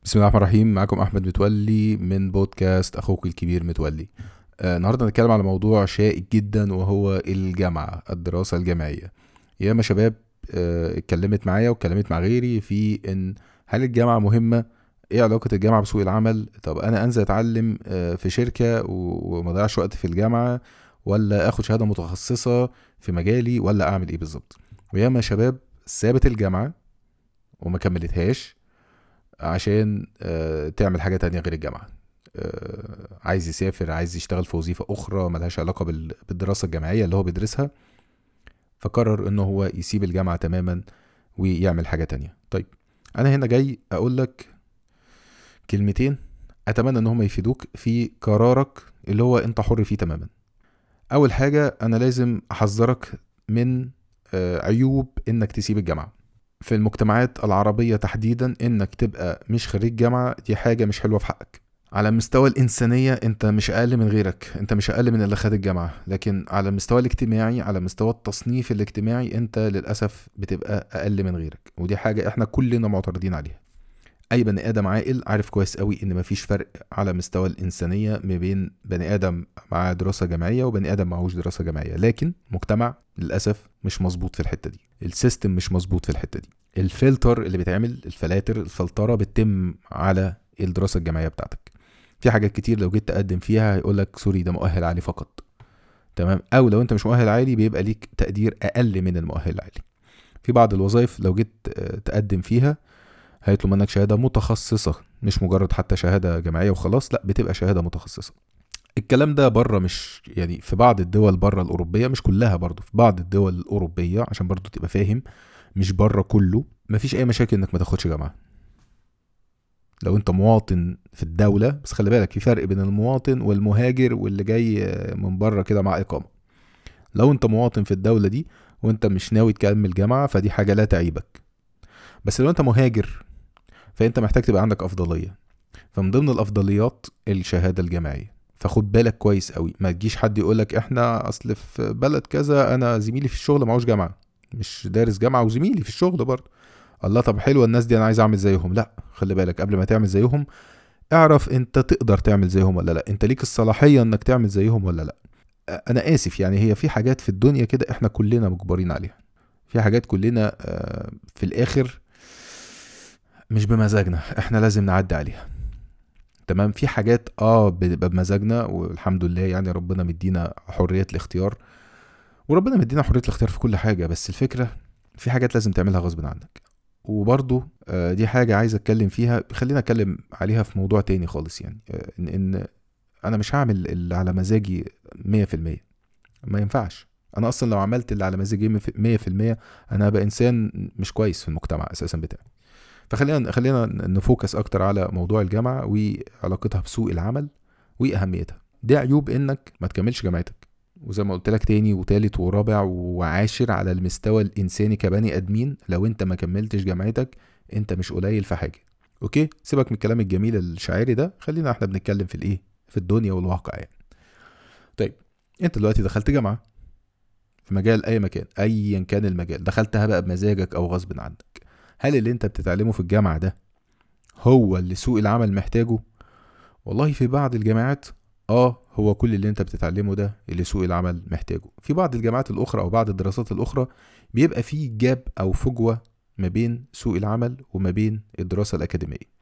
بسم الله الرحمن الرحيم معكم احمد متولي من بودكاست اخوك الكبير متولي آه النهارده هنتكلم على موضوع شائك جدا وهو الجامعه الدراسه الجامعيه ياما شباب آه اتكلمت معايا واتكلمت مع غيري في ان هل الجامعه مهمه ايه علاقه الجامعه بسوق العمل طب انا انزل اتعلم آه في شركه وما اضيعش وقت في الجامعه ولا اخد شهاده متخصصه في مجالي ولا اعمل ايه بالظبط وياما شباب سابت الجامعه وما كملتهاش عشان آه، تعمل حاجه تانية غير الجامعه آه، عايز يسافر عايز يشتغل في وظيفه اخرى ملهاش علاقه بالدراسه الجامعيه اللي هو بيدرسها فقرر انه هو يسيب الجامعه تماما ويعمل حاجه تانية طيب انا هنا جاي اقول لك كلمتين اتمنى ان هم يفيدوك في قرارك اللي هو انت حر فيه تماما اول حاجه انا لازم احذرك من آه، عيوب انك تسيب الجامعه في المجتمعات العربية تحديدا انك تبقى مش خريج جامعة دي حاجة مش حلوة في حقك على مستوى الإنسانية أنت مش أقل من غيرك أنت مش أقل من اللي خد الجامعة لكن على المستوى الاجتماعي على مستوى التصنيف الاجتماعي أنت للأسف بتبقى أقل من غيرك ودي حاجة إحنا كلنا معترضين عليها أي بني آدم عاقل عارف كويس قوي إن مفيش فرق على مستوى الإنسانية ما بين بني آدم مع دراسة جامعية وبني آدم معهوش دراسة جامعية لكن مجتمع للأسف مش مظبوط في الحتة دي السيستم مش مظبوط في الحتة دي الفلتر اللي بيتعمل الفلاتر الفلتره بتتم على الدراسه الجامعيه بتاعتك في حاجات كتير لو جيت تقدم فيها هيقول لك سوري ده مؤهل عالي فقط تمام او لو انت مش مؤهل عالي بيبقى ليك تقدير اقل من المؤهل العالي في بعض الوظائف لو جيت تقدم فيها هيطلب منك شهاده متخصصه مش مجرد حتى شهاده جامعيه وخلاص لا بتبقى شهاده متخصصه الكلام ده بره مش يعني في بعض الدول بره الاوروبيه مش كلها برضو في بعض الدول الاوروبيه عشان برضو تبقى فاهم مش بره كله مفيش اي مشاكل انك ما تاخدش جامعه لو انت مواطن في الدوله بس خلي بالك في فرق بين المواطن والمهاجر واللي جاي من بره كده مع اقامه لو انت مواطن في الدوله دي وانت مش ناوي تكمل جامعه فدي حاجه لا تعيبك بس لو انت مهاجر فانت محتاج تبقى عندك افضليه فمن ضمن الافضليات الشهاده الجامعيه فخد بالك كويس قوي ما تجيش حد يقولك احنا اصل في بلد كذا انا زميلي في الشغل معهوش جامعه مش دارس جامعه وزميلي في الشغل برضه الله طب حلوه الناس دي انا عايز اعمل زيهم لا خلي بالك قبل ما تعمل زيهم اعرف انت تقدر تعمل زيهم ولا لا انت ليك الصلاحيه انك تعمل زيهم ولا لا انا اسف يعني هي في حاجات في الدنيا كده احنا كلنا مجبرين عليها في حاجات كلنا في الاخر مش بمزاجنا احنا لازم نعدي عليها تمام في حاجات اه بتبقى بمزاجنا والحمد لله يعني ربنا مدينا حريه الاختيار وربنا مدينا حريه الاختيار في كل حاجه بس الفكره في حاجات لازم تعملها غصب عنك وبرضه آه، دي حاجه عايز اتكلم فيها خلينا اتكلم عليها في موضوع تاني خالص يعني آه، ان ان انا مش هعمل اللي على مزاجي 100% ما ينفعش انا اصلا لو عملت اللي على مزاجي 100% انا هبقى انسان مش كويس في المجتمع اساسا بتاعي فخلينا خلينا نفوكس اكتر على موضوع الجامعه وعلاقتها بسوق العمل واهميتها دي عيوب انك ما تكملش جامعتك وزي ما قلت لك تاني وتالت ورابع وعاشر على المستوى الانساني كبني ادمين لو انت ما كملتش جامعتك انت مش قليل في حاجه اوكي سيبك من الكلام الجميل الشاعري ده خلينا احنا بنتكلم في الايه في الدنيا والواقع يعني طيب انت دلوقتي دخلت جامعه في مجال اي مكان ايا كان المجال دخلتها بقى بمزاجك او غصب عنك هل اللي انت بتتعلمه في الجامعه ده هو اللي سوق العمل محتاجه والله في بعض الجامعات اه هو كل اللي انت بتتعلمه ده اللي سوق العمل محتاجه في بعض الجامعات الاخرى او بعض الدراسات الاخرى بيبقى في جاب او فجوه ما بين سوق العمل وما بين الدراسه الاكاديميه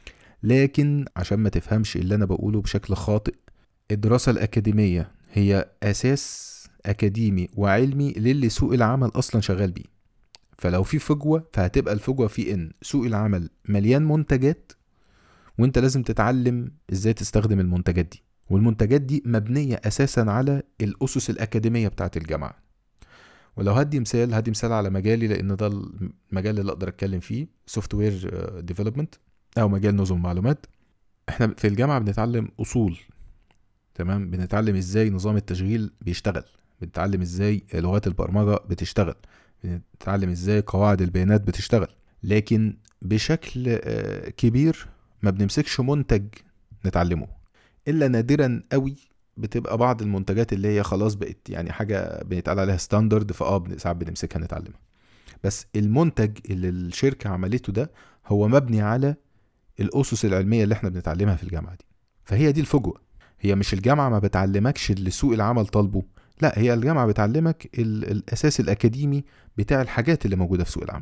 لكن عشان ما تفهمش اللي انا بقوله بشكل خاطئ الدراسه الاكاديميه هي اساس اكاديمي وعلمي للي سوق العمل اصلا شغال بيه فلو في فجوه فهتبقى الفجوه في ان سوق العمل مليان منتجات وانت لازم تتعلم ازاي تستخدم المنتجات دي والمنتجات دي مبنية أساسا على الأسس الأكاديمية بتاعة الجامعة ولو هدي مثال هدي مثال على مجالي لأن ده المجال اللي أقدر أتكلم فيه سوفت وير ديفلوبمنت أو مجال نظم معلومات احنا في الجامعة بنتعلم أصول تمام بنتعلم ازاي نظام التشغيل بيشتغل بنتعلم ازاي لغات البرمجة بتشتغل بنتعلم ازاي قواعد البيانات بتشتغل لكن بشكل آه، كبير ما بنمسكش منتج نتعلمه الا نادرا قوي بتبقى بعض المنتجات اللي هي خلاص بقت يعني حاجه بيتقال عليها ستاندرد فاه ساعات بنمسكها نتعلمها بس المنتج اللي الشركه عملته ده هو مبني على الاسس العلميه اللي احنا بنتعلمها في الجامعه دي فهي دي الفجوه هي مش الجامعه ما بتعلمكش اللي سوق العمل طالبه لا هي الجامعه بتعلمك الاساس الاكاديمي بتاع الحاجات اللي موجوده في سوق العمل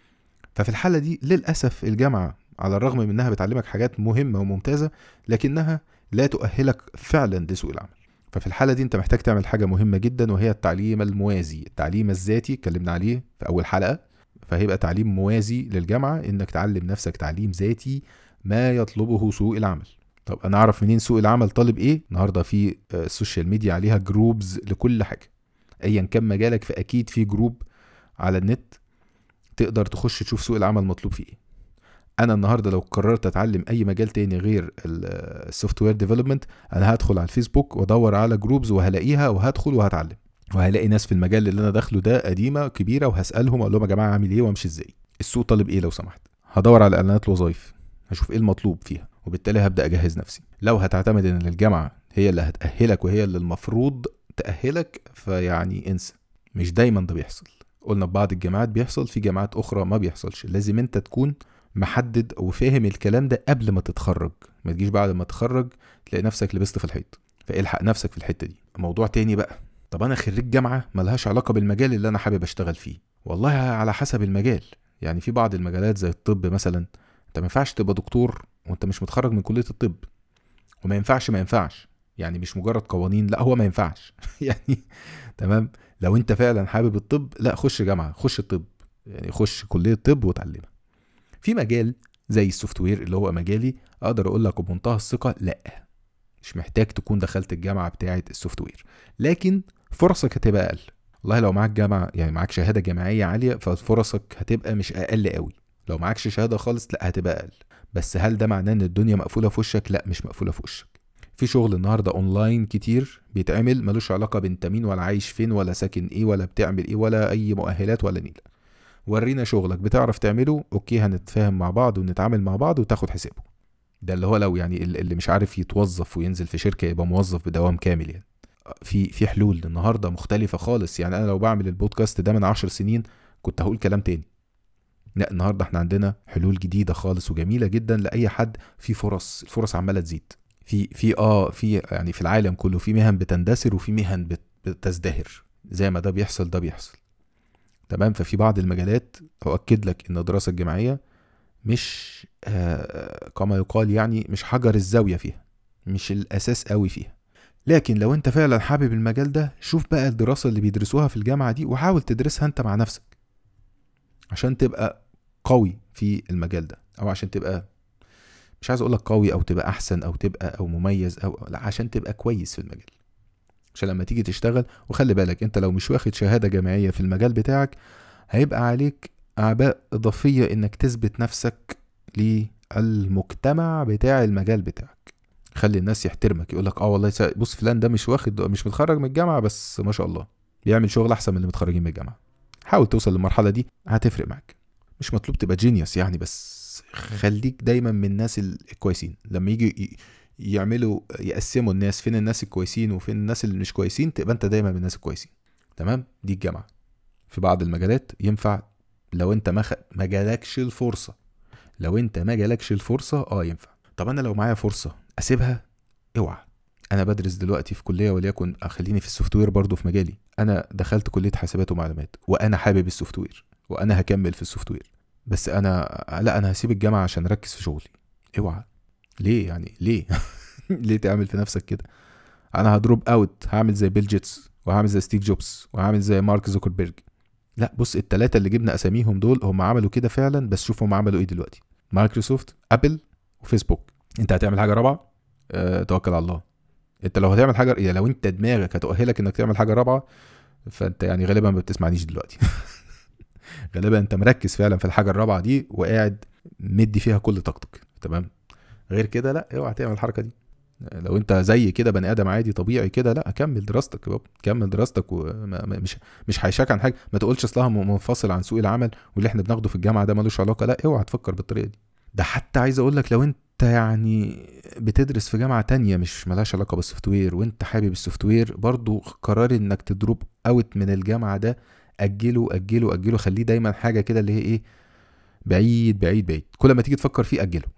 ففي الحاله دي للاسف الجامعه على الرغم من انها بتعلمك حاجات مهمه وممتازه لكنها لا تؤهلك فعلا لسوق العمل ففي الحالة دي انت محتاج تعمل حاجة مهمة جدا وهي التعليم الموازي التعليم الذاتي اتكلمنا عليه في أول حلقة فهيبقى تعليم موازي للجامعة انك تعلم نفسك تعليم ذاتي ما يطلبه سوق العمل طب انا اعرف منين سوق العمل طالب ايه النهارده في السوشيال ميديا عليها جروبز لكل حاجه ايا كان مجالك فاكيد في جروب على النت تقدر تخش تشوف سوق العمل مطلوب فيه ايه انا النهارده لو قررت اتعلم اي مجال تاني غير السوفت وير ديفلوبمنت انا هدخل على الفيسبوك وادور على جروبز وهلاقيها وهدخل وهتعلم وهلاقي ناس في المجال اللي انا داخله ده قديمه كبيره وهسالهم اقول لهم يا جماعه اعمل ايه وامشي ازاي السوق طالب ايه لو سمحت هدور على اعلانات الوظائف هشوف ايه المطلوب فيها وبالتالي هبدا اجهز نفسي لو هتعتمد ان الجامعه هي اللي هتاهلك وهي اللي المفروض تاهلك فيعني انسى مش دايما ده بيحصل قلنا ببعض الجامعات بيحصل في جامعات اخرى ما بيحصلش لازم انت تكون محدد وفاهم الكلام ده قبل ما تتخرج ما تجيش بعد ما تتخرج تلاقي نفسك لبست في الحيط فالحق نفسك في الحته دي موضوع تاني بقى طب انا خريج جامعه ملهاش علاقه بالمجال اللي انا حابب اشتغل فيه والله على حسب المجال يعني في بعض المجالات زي الطب مثلا انت ما ينفعش تبقى دكتور وانت مش متخرج من كليه الطب وما ينفعش ما ينفعش يعني مش مجرد قوانين لا هو ما ينفعش يعني تمام لو انت فعلا حابب الطب لا خش جامعه خش الطب يعني خش كليه طب وتعلمها في مجال زي السوفت وير اللي هو مجالي اقدر اقول لك بمنتهى الثقه لا مش محتاج تكون دخلت الجامعه بتاعه السوفت وير لكن فرصك هتبقى اقل والله لو معاك جامعه يعني معاك شهاده جامعيه عاليه ففرصك هتبقى مش اقل قوي لو معكش شهاده خالص لا هتبقى اقل بس هل ده معناه ان الدنيا مقفوله في وشك لا مش مقفوله في وشك في شغل النهارده اونلاين كتير بيتعمل ملوش علاقه بانت مين ولا عايش فين ولا ساكن ايه ولا بتعمل ايه ولا اي مؤهلات ولا نيله ورينا شغلك بتعرف تعمله اوكي هنتفاهم مع بعض ونتعامل مع بعض وتاخد حسابه ده اللي هو لو يعني اللي مش عارف يتوظف وينزل في شركه يبقى موظف بدوام كامل يعني في في حلول النهارده مختلفه خالص يعني انا لو بعمل البودكاست ده من عشر سنين كنت هقول كلام تاني لا النهارده احنا عندنا حلول جديده خالص وجميله جدا لاي حد في فرص الفرص عماله تزيد في في اه في يعني في العالم كله في مهن بتندثر وفي مهن بتزدهر زي ما ده بيحصل ده بيحصل تمام ففي بعض المجالات اؤكد لك ان الدراسه الجامعيه مش آه كما يقال يعني مش حجر الزاويه فيها مش الاساس قوي فيها لكن لو انت فعلا حابب المجال ده شوف بقى الدراسه اللي بيدرسوها في الجامعه دي وحاول تدرسها انت مع نفسك عشان تبقى قوي في المجال ده او عشان تبقى مش عايز اقولك قوي او تبقى احسن او تبقى او مميز او لا عشان تبقى كويس في المجال عشان لما تيجي تشتغل وخلي بالك انت لو مش واخد شهاده جامعيه في المجال بتاعك هيبقى عليك اعباء اضافيه انك تثبت نفسك للمجتمع بتاع المجال بتاعك خلي الناس يحترمك يقول لك اه والله بص فلان ده مش واخد مش متخرج من الجامعه بس ما شاء الله بيعمل شغل احسن من اللي متخرجين من الجامعه حاول توصل للمرحله دي هتفرق معاك مش مطلوب تبقى جينيوس يعني بس خليك دايما من الناس الكويسين لما يجي يعملوا يقسموا الناس فين الناس الكويسين وفين الناس اللي مش كويسين تبقى انت دايما من الناس الكويسين تمام دي الجامعه في بعض المجالات ينفع لو انت ما ما جالكش الفرصه لو انت ما جالكش الفرصه اه ينفع طب انا لو معايا فرصه اسيبها اوعى انا بدرس دلوقتي في كليه وليكن خليني في السوفت وير برضه في مجالي انا دخلت كليه حاسبات ومعلومات وانا حابب السوفت وير وانا هكمل في السوفت وير بس انا لا انا هسيب الجامعه عشان اركز في شغلي اوعى ليه يعني ليه ليه تعمل في نفسك كده انا هدروب اوت هعمل زي بيل جيتس وهعمل زي ستيف جوبز وهعمل زي مارك زوكربيرج لا بص التلاتة اللي جبنا اساميهم دول هم عملوا كده فعلا بس شوف هم عملوا ايه دلوقتي مايكروسوفت ابل وفيسبوك انت هتعمل حاجه رابعه أه توكل على الله انت لو هتعمل حاجه يعني لو انت دماغك هتؤهلك انك تعمل حاجه رابعه فانت يعني غالبا ما بتسمعنيش دلوقتي غالبا انت مركز فعلا في الحاجه الرابعه دي وقاعد مدي فيها كل طاقتك تمام غير كده لا اوعى تعمل الحركه دي لو انت زي كده بني ادم عادي طبيعي كده لا كمل دراستك يا بابا كمل دراستك ومش مش هيشاك عن حاجه ما تقولش اصلها منفصل عن سوق العمل واللي احنا بناخده في الجامعه ده ملوش علاقه لا اوعى تفكر بالطريقه دي ده حتى عايز اقول لك لو انت يعني بتدرس في جامعه تانية مش ملهاش علاقه بالسوفت وير وانت حابب السوفت وير برضو قرار انك تدروب اوت من الجامعه ده اجله اجله اجله خليه دايما حاجه كده اللي هي ايه بعيد بعيد بعيد كل ما تيجي تفكر فيه اجله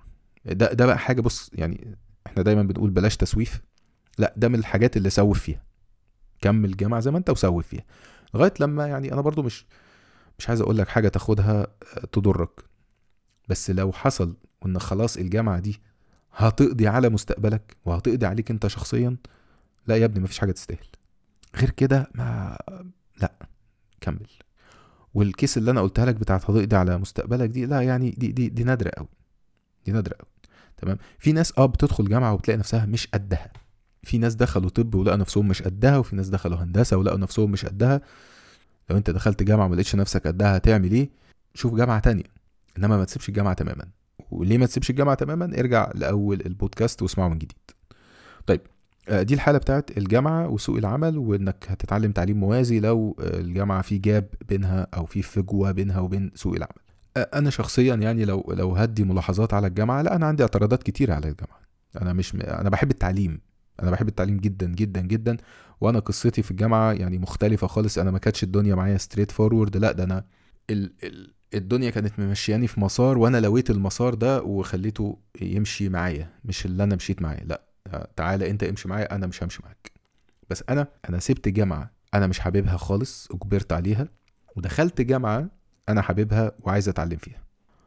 ده ده بقى حاجه بص يعني احنا دايما بنقول بلاش تسويف لا ده من الحاجات اللي سوف فيها كمل جامعه زي ما انت وسوف فيها لغايه لما يعني انا برضو مش مش عايز اقول لك حاجه تاخدها تضرك بس لو حصل وان خلاص الجامعه دي هتقضي على مستقبلك وهتقضي عليك انت شخصيا لا يا ابني مفيش حاجه تستاهل غير كده ما لا كمل والكيس اللي انا قلتها لك بتاعت هتقضي على مستقبلك دي لا يعني دي دي دي نادره قوي دي نادره قوي تمام في ناس اه بتدخل جامعه وبتلاقي نفسها مش قدها في ناس دخلوا طب ولقوا نفسهم مش قدها وفي ناس دخلوا هندسه ولقوا نفسهم مش قدها لو انت دخلت جامعه ما لقيتش نفسك قدها هتعمل ايه شوف جامعه تانية انما ما تسيبش الجامعه تماما وليه ما تسيبش الجامعه تماما ارجع لاول البودكاست واسمعه من جديد طيب آه، دي الحاله بتاعت الجامعه وسوق العمل وانك هتتعلم تعليم موازي لو آه، الجامعه في جاب بينها او في فجوه بينها وبين سوق العمل آه، انا شخصيا يعني لو لو هدي ملاحظات على الجامعه لا انا عندي اعتراضات كتير على الجامعه انا مش انا بحب التعليم انا بحب التعليم جدا جدا جدا وانا قصتي في الجامعه يعني مختلفه خالص انا ما كانتش الدنيا معايا ستريت فورورد لا ده انا ال ال الدنيا كانت ممشياني في مسار وانا لويت المسار ده وخليته يمشي معايا مش اللي انا مشيت معاه لا تعالى انت امشي معايا انا مش همشي معاك بس انا انا سبت جامعه انا مش حاببها خالص اجبرت عليها ودخلت جامعه انا حاببها وعايز اتعلم فيها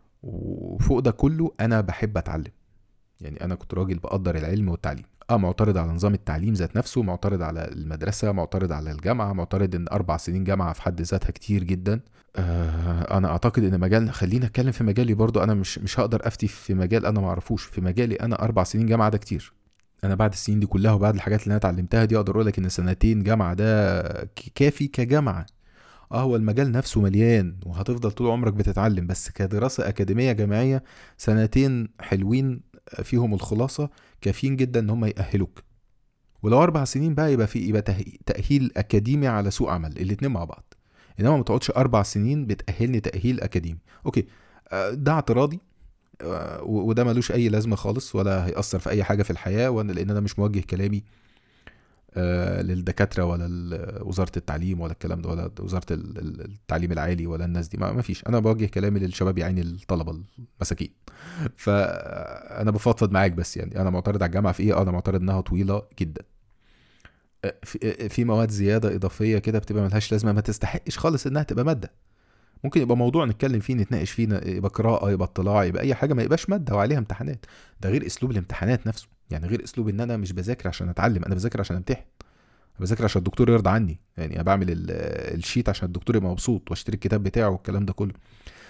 وفوق ده كله انا بحب اتعلم يعني انا كنت راجل بقدر العلم والتعليم اه معترض على نظام التعليم ذات نفسه معترض على المدرسه معترض على الجامعه معترض ان اربع سنين جامعه في حد ذاتها كتير جدا آه انا اعتقد ان مجال خلينا اتكلم في مجالي برضو انا مش مش هقدر افتي في مجال انا ما اعرفوش في مجالي انا اربع سنين جامعه ده كتير انا بعد السنين دي كلها وبعد الحاجات اللي انا اتعلمتها دي اقدر اقول لك ان سنتين جامعه ده كافي كجامعه اه هو المجال نفسه مليان وهتفضل طول عمرك بتتعلم بس كدراسه اكاديميه جامعيه سنتين حلوين فيهم الخلاصه كافيين جدا ان هم يأهلوك ولو اربع سنين بقى يبقى في يبقى تأهيل اكاديمي على سوق عمل الاتنين مع بعض انما ما تقعدش اربع سنين بتأهلني تأهيل اكاديمي اوكي آه، ده اعتراضي آه، وده ملوش اي لازمه خالص ولا هيأثر في اي حاجه في الحياه وانا لان انا مش موجه كلامي آه، للدكاتره ولا وزاره التعليم ولا الكلام ده ولا وزاره التعليم العالي ولا الناس دي ما فيش انا بوجه كلامي للشباب يعني الطلبه المساكين فانا بفضفض معاك بس يعني انا معترض على الجامعه في ايه انا معترض انها طويله جدا آه، آه، في مواد زياده اضافيه كده بتبقى ملهاش لازمه ما تستحقش خالص انها تبقى ماده ممكن يبقى موضوع نتكلم فيه نتناقش فيه يبقى قراءه يبقى اطلاع يبقى اي حاجه ما يبقاش ماده وعليها امتحانات ده غير اسلوب الامتحانات نفسه يعني غير اسلوب ان انا مش بذاكر عشان اتعلم انا بذاكر عشان امتحن بذاكر عشان الدكتور يرضى عني يعني انا بعمل الشيت عشان الدكتور يبقى مبسوط واشتري الكتاب بتاعه والكلام ده كله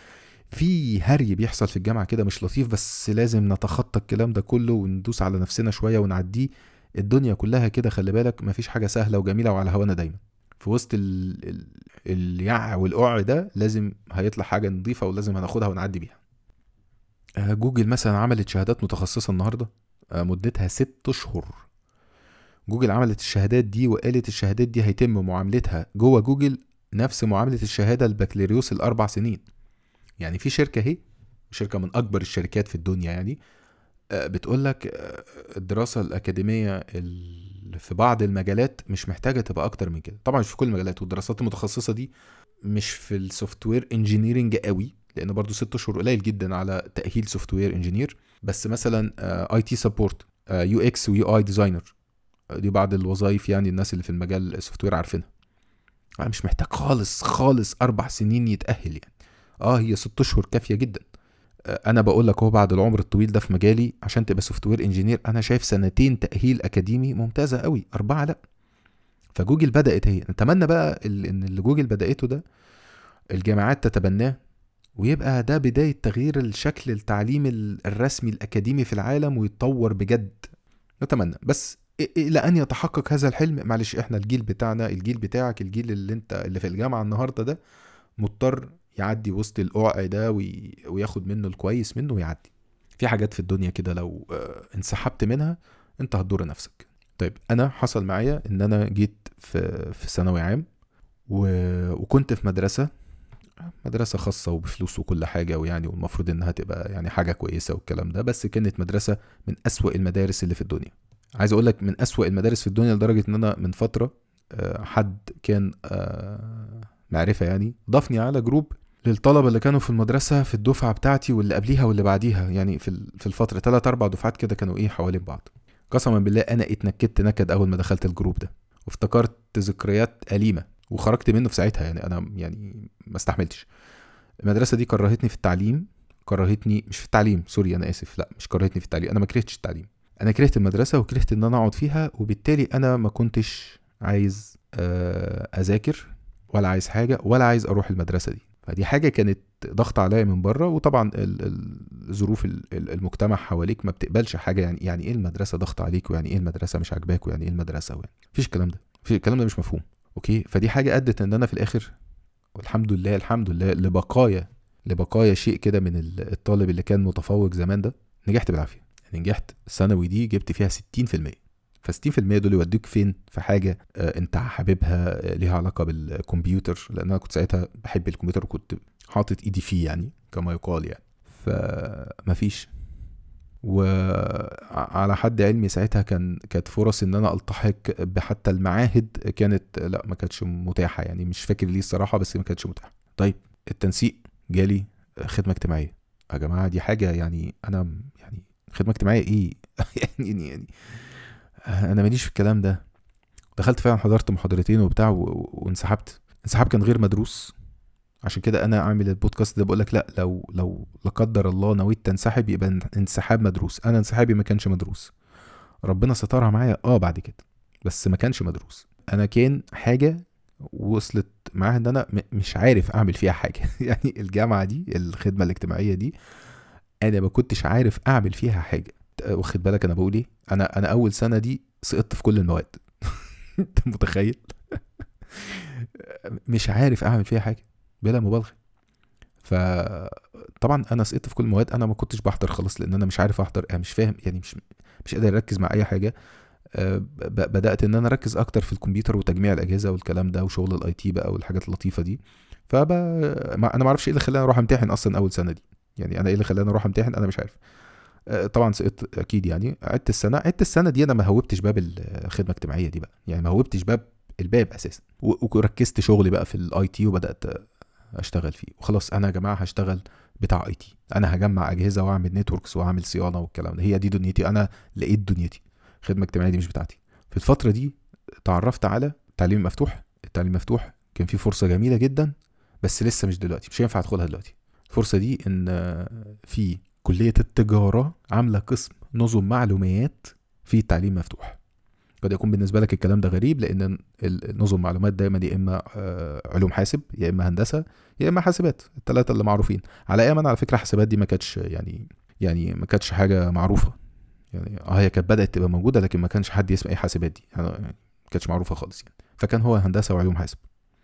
في هري بيحصل في الجامعه كده مش لطيف بس لازم نتخطى الكلام ده كله وندوس على نفسنا شويه ونعديه الدنيا كلها كده خلي بالك مفيش حاجه سهله وجميله وعلى هوانا دايما في وسط اليع والقع ده لازم هيطلع حاجه نظيفه ولازم هناخدها ونعدي بيها آه، جوجل مثلا عملت شهادات متخصصه النهارده آه، مدتها ست اشهر جوجل عملت الشهادات دي وقالت الشهادات دي هيتم معاملتها جوه جوجل نفس معامله الشهاده البكالوريوس الاربع سنين يعني في شركه اهي شركه من اكبر الشركات في الدنيا يعني آه، بتقول لك الدراسه الاكاديميه في بعض المجالات مش محتاجه تبقى اكتر من كده طبعا مش في كل المجالات والدراسات المتخصصه دي مش في السوفت وير انجينيرنج قوي لان برضو ست اشهر قليل جدا على تاهيل سوفت وير انجينير بس مثلا اي تي سبورت يو اكس ويو اي ديزاينر دي بعض الوظائف يعني الناس اللي في المجال السوفت وير عارفينها مش محتاج خالص خالص اربع سنين يتاهل يعني اه هي ست اشهر كافيه جدا انا بقول لك هو بعد العمر الطويل ده في مجالي عشان تبقى سوفت وير انجينير انا شايف سنتين تاهيل اكاديمي ممتازه قوي اربعه لا فجوجل بدات هي نتمنى بقى ان اللي جوجل بداته ده الجامعات تتبناه ويبقى ده بدايه تغيير الشكل التعليم الرسمي الاكاديمي في العالم ويتطور بجد نتمنى بس الى ان يتحقق هذا الحلم معلش احنا الجيل بتاعنا الجيل بتاعك الجيل اللي انت اللي في الجامعه النهارده ده مضطر يعدي وسط القعق ده وياخد منه الكويس منه ويعدي في حاجات في الدنيا كده لو آه، انسحبت منها انت هتضر نفسك طيب انا حصل معايا ان انا جيت في في ثانوي عام و... وكنت في مدرسه مدرسه خاصه وبفلوس وكل حاجه ويعني والمفروض انها تبقى يعني حاجه كويسه والكلام ده بس كانت مدرسه من أسوأ المدارس اللي في الدنيا عايز اقول لك من أسوأ المدارس في الدنيا لدرجه ان انا من فتره آه، حد كان آه، معرفه يعني ضافني على جروب للطلبة اللي كانوا في المدرسة في الدفعة بتاعتي واللي قبليها واللي بعديها يعني في ال- في الفترة تلات أربع دفعات كده كانوا إيه حوالين بعض قسما بالله أنا اتنكدت نكد أول ما دخلت الجروب ده وافتكرت ذكريات أليمة وخرجت منه في ساعتها يعني أنا يعني ما استحملتش المدرسة دي كرهتني في التعليم كرهتني مش في التعليم سوري أنا آسف لا مش كرهتني في التعليم أنا ما كرهتش التعليم أنا كرهت المدرسة وكرهت إن أنا أقعد فيها وبالتالي أنا ما كنتش عايز آه، أذاكر ولا عايز حاجة ولا عايز أروح المدرسة دي فدي حاجة كانت ضغط عليا من بره وطبعا ال- ال- الظروف ال- ال- المجتمع حواليك ما بتقبلش حاجة يعني يعني ايه المدرسة ضغط عليك ويعني ايه المدرسة مش عاجباك ويعني ايه المدرسة ويعني مفيش الكلام ده في الكلام ده مش مفهوم اوكي فدي حاجة ادت ان انا في الاخر والحمد لله الحمد لله لبقايا لبقايا شيء كده من ال- الطالب اللي كان متفوق زمان ده نجحت بالعافية يعني نجحت الثانوي دي جبت فيها 60% ف 60% دول يودوك فين في حاجه آه، انت حاببها آه، ليها علاقه بالكمبيوتر لان انا كنت ساعتها بحب الكمبيوتر وكنت حاطط ايدي فيه يعني كما يقال يعني فمفيش وعلى حد علمي ساعتها كان كانت فرص ان انا التحق بحتى المعاهد كانت لا ما كانتش متاحه يعني مش فاكر ليه الصراحه بس ما كانتش متاحه طيب التنسيق جالي خدمه اجتماعيه يا جماعه دي حاجه يعني انا يعني خدمه اجتماعيه ايه يعني يعني انا ماليش في الكلام ده دخلت فعلا حضرت محاضرتين وبتاع و- و- وانسحبت انسحاب كان غير مدروس عشان كده انا اعمل البودكاست ده بقول لك لا لو لو لا قدر الله نويت تنسحب يبقى انسحاب مدروس انا انسحابي ما كانش مدروس ربنا سترها معايا اه بعد كده بس ما كانش مدروس انا كان حاجه وصلت معاها ان انا م- مش عارف اعمل فيها حاجه يعني الجامعه دي الخدمه الاجتماعيه دي انا ما كنتش عارف اعمل فيها حاجه واخد بالك انا بقول ايه انا انا اول سنه دي سقطت في كل المواد انت متخيل مش عارف اعمل فيها حاجه بلا مبالغه فطبعا انا سقطت في كل المواد انا ما كنتش بحضر خالص لان انا مش عارف احضر انا مش فاهم يعني مش مش قادر اركز مع اي حاجه آه، ب- بدات ان انا اركز اكتر في الكمبيوتر وتجميع الاجهزه والكلام ده وشغل الاي تي بقى والحاجات اللطيفه دي فب ما- انا ما اعرفش ايه اللي خلاني اروح امتحن اصلا اول سنه دي يعني انا ايه اللي خلاني اروح امتحن انا مش عارف آه، طبعا سقطت اكيد يعني عدت السنه عدت السنه دي انا ما هوبتش باب الخدمه الاجتماعيه دي بقى يعني ما هوبتش باب الباب اساسا و- وركزت شغلي بقى في الاي تي وبدات اشتغل فيه وخلاص انا يا جماعه هشتغل بتاع اي تي انا هجمع اجهزه واعمل نتوركس واعمل صيانه والكلام ده هي دي دنيتي انا لقيت دنيتي الخدمه الاجتماعيه دي مش بتاعتي في الفتره دي تعرفت على التعليم المفتوح التعليم المفتوح كان فيه فرصه جميله جدا بس لسه مش دلوقتي مش هينفع ادخلها دلوقتي الفرصه دي ان آه، في كليه التجاره عامله قسم نظم معلومات في التعليم مفتوح قد يكون بالنسبه لك الكلام ده غريب لان ال- نظم معلومات دايما يا اما آه، علوم حاسب يا اما هندسه يا اما حاسبات الثلاثه اللي معروفين على ايام انا على فكره حاسبات دي ما كانتش يعني يعني ما كانتش حاجه معروفه يعني اه هي كانت بدات تبقى موجوده لكن ما كانش حد يسمع ايه حاسبات دي يعني ما كانتش معروفه خالص يعني فكان هو هندسه وعلوم حاسب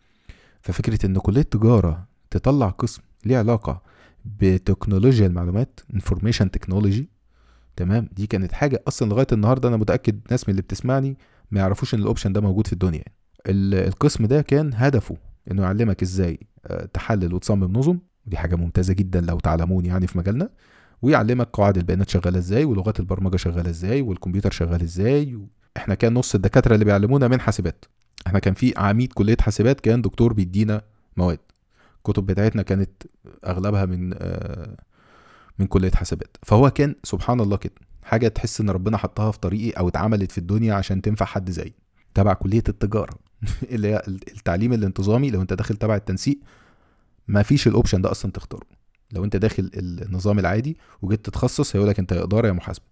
ففكره ان كليه تجاره تطلع قسم ليه علاقه بتكنولوجيا المعلومات انفورميشن تكنولوجي تمام دي كانت حاجه اصلا لغايه النهارده انا متاكد ناس من اللي بتسمعني ما يعرفوش ان الاوبشن ده موجود في الدنيا يعني. ال- القسم ده كان هدفه انه يعلمك ازاي آه، تحلل وتصمم نظم ودي حاجه ممتازه جدا لو تعلمون يعني في مجالنا ويعلمك قواعد البيانات شغاله ازاي ولغات البرمجه شغاله ازاي والكمبيوتر شغال ازاي و... احنا كان نص الدكاتره اللي بيعلمونا من حاسبات احنا كان في عميد كليه حاسبات كان دكتور بيدينا مواد الكتب بتاعتنا كانت اغلبها من آه، من كليه حاسبات فهو كان سبحان الله كده حاجه تحس ان ربنا حطها في طريقي او اتعملت في الدنيا عشان تنفع حد زيي تبع كليه التجاره اللي هي التعليم الانتظامي لو انت داخل تبع التنسيق ما فيش الاوبشن ده اصلا تختاره لو انت داخل النظام العادي وجيت تتخصص هيقول لك انت يا اداره يا محاسبه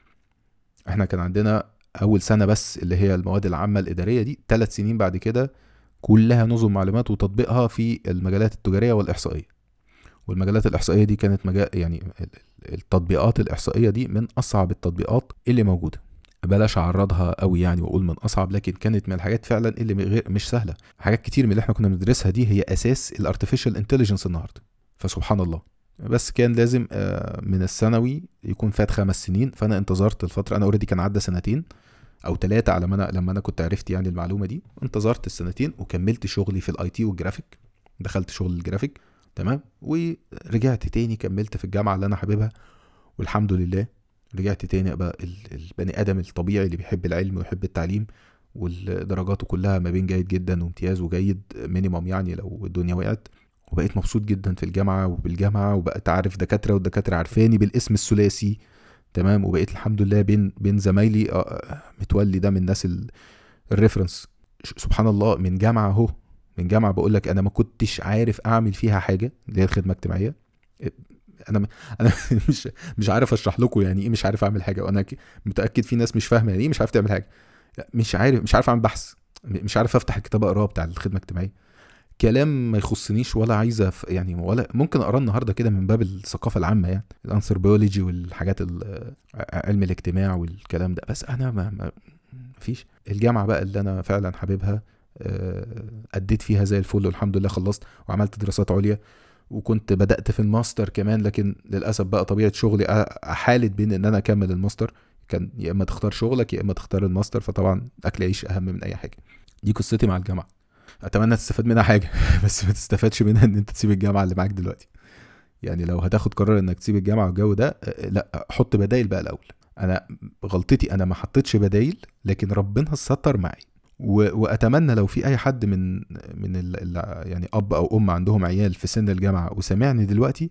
احنا كان عندنا اول سنه بس اللي هي المواد العامه الاداريه دي ثلاث سنين بعد كده كلها نظم معلومات وتطبيقها في المجالات التجاريه والاحصائيه والمجالات الاحصائيه دي كانت مجال يعني ال- ال- التطبيقات الاحصائيه دي من اصعب التطبيقات اللي موجوده بلاش اعرضها قوي يعني واقول من اصعب لكن كانت من الحاجات فعلا اللي م- غير مش سهله حاجات كتير من اللي احنا كنا بندرسها دي هي اساس الارتفيشال انتليجنس النهارده فسبحان الله بس كان لازم آه، من الثانوي يكون فات خمس سنين فانا انتظرت الفتره انا اوريدي كان عدى سنتين او ثلاثه على ما انا لما انا كنت عرفت يعني المعلومه دي انتظرت السنتين وكملت شغلي في الاي تي والجرافيك دخلت شغل الجرافيك تمام ورجعت تاني كملت في الجامعه اللي انا حاببها والحمد لله رجعت تاني ابقى ال- البني ادم الطبيعي اللي بيحب العلم ويحب التعليم ودرجاته كلها ما بين جيد جدا وامتياز وجيد مينيموم يعني لو الدنيا وقعت وبقيت مبسوط جدا في الجامعه وبالجامعه وبقيت عارف دكاتره والدكاتره عارفاني بالاسم الثلاثي تمام وبقيت الحمد لله بين بين زمايلي آه، آه، متولي ده من الناس ال- الريفرنس ش- سبحان الله من جامعه اهو من جامعه بقول لك انا ما كنتش عارف اعمل فيها حاجه اللي هي الخدمه الاجتماعيه انا انا مش مش عارف اشرح لكم يعني ايه مش عارف اعمل حاجه وانا ك- متاكد في ناس مش فاهمه يعني ايه مش عارف تعمل حاجه لا، مش عارف مش عارف اعمل بحث م- مش عارف افتح الكتاب اقراه بتاع الخدمه الاجتماعيه كلام ما يخصنيش ولا عايزه ف- يعني ولا ممكن اقراه النهارده كده من باب الثقافه العامه يعني الانثروبولوجي والحاجات ال- علم الاجتماع والكلام ده بس انا ما, ما فيش الجامعه بقى اللي انا فعلا حاببها آه، اديت فيها زي الفل والحمد لله خلصت وعملت دراسات عليا وكنت بدات في الماستر كمان لكن للاسف بقى طبيعه شغلي أ- احالت بين ان انا اكمل الماستر كان يا اما تختار شغلك يا اما تختار الماستر فطبعا اكل عيش اهم من اي حاجه دي قصتي مع الجامعه اتمنى تستفاد منها حاجه بس ما تستفادش منها ان انت تسيب الجامعه اللي معاك دلوقتي يعني لو هتاخد قرار انك تسيب الجامعه والجو ده آه، لا حط بدايل بقى الاول انا غلطتي انا ما حطيتش بدايل لكن ربنا ستر معي و... واتمنى لو في اي حد من من ال... ال... يعني اب او ام عندهم عيال في سن الجامعه وسمعني دلوقتي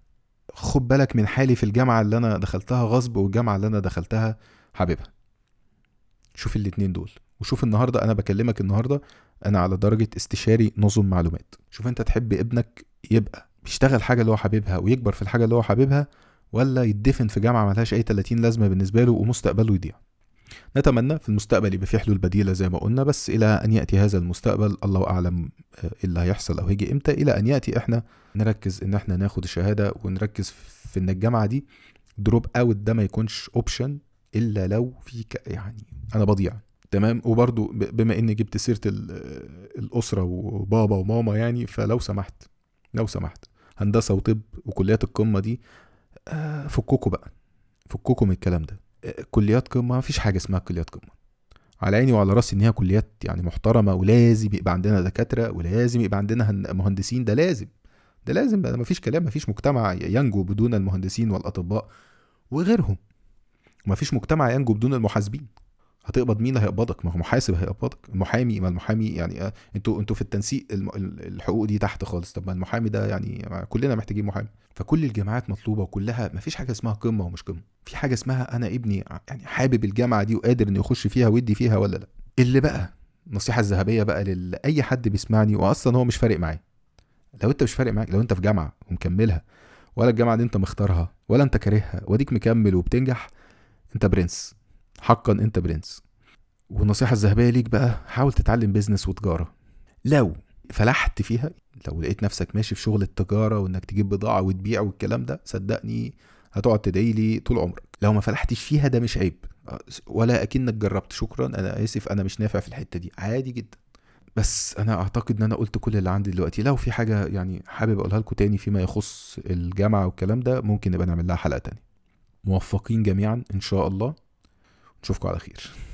خد بالك من حالي في الجامعه اللي انا دخلتها غصب والجامعه اللي انا دخلتها حاببها شوف الاتنين دول وشوف النهارده انا بكلمك النهارده انا على درجه استشاري نظم معلومات شوف انت تحب ابنك يبقى بيشتغل حاجه اللي هو حاببها ويكبر في الحاجه اللي هو حاببها ولا يدفن في جامعه ملهاش اي 30 لازمه بالنسبه له ومستقبله يضيع نتمنى في المستقبل يبقى في حلول بديله زي ما قلنا بس الى ان ياتي هذا المستقبل الله اعلم آه، إيه اللي هيحصل او هيجي امتى الى ان ياتي احنا نركز ان احنا ناخد الشهاده ونركز في ان الجامعه دي دروب اوت ده ما يكونش اوبشن الا لو في ك- يعني انا بضيع تمام وبرضو ب- بما اني جبت سيره ال- الاسره وبابا وماما يعني فلو سمحت لو سمحت هندسه وطب وكليات القمه دي آه، فكوكوا بقى فكوكوا من الكلام ده آه، كليات قمه ما فيش حاجه اسمها كليات قمه على عيني وعلى راسي ان هي كليات يعني محترمه ولازم يبقى عندنا دكاتره ولازم يبقى عندنا هن- مهندسين ده لازم ده لازم ما فيش كلام ما فيش مجتمع ينجو بدون المهندسين والاطباء وغيرهم ما فيش مجتمع ينجو بدون المحاسبين هتقبض مين اللي هيقبضك ما هو محاسب هيقبضك المحامي ما المحامي يعني آه، انتوا انتوا في التنسيق الم- ال- الحقوق دي تحت خالص طب ما المحامي ده يعني ما كلنا محتاجين محامي فكل الجامعات مطلوبه وكلها ما فيش حاجه اسمها قمه ومش قمه في حاجه اسمها انا ابني ع- يعني حابب الجامعه دي وقادر انه يخش فيها ويدي فيها ولا لا اللي بقى النصيحه الذهبيه بقى لاي حد بيسمعني واصلا هو مش فارق معاه لو انت مش فارق معاك لو انت في جامعه ومكملها ولا الجامعه دي انت مختارها ولا انت كارهها واديك مكمل وبتنجح انت برنس حقا انت برنس والنصيحه الذهبيه ليك بقى حاول تتعلم بيزنس وتجاره لو فلحت فيها لو لقيت نفسك ماشي في شغل التجاره وانك تجيب بضاعه وتبيع والكلام ده صدقني هتقعد تدعي لي طول عمرك لو ما فلحتش فيها ده مش عيب ولا اكنك جربت شكرا انا اسف انا مش نافع في الحته دي عادي جدا بس انا اعتقد ان انا قلت كل اللي عندي دلوقتي لو في حاجه يعني حابب اقولها لكم تاني فيما يخص الجامعه والكلام ده ممكن نبقى نعمل لها حلقه تانية موفقين جميعا ان شاء الله نشوفكم على خير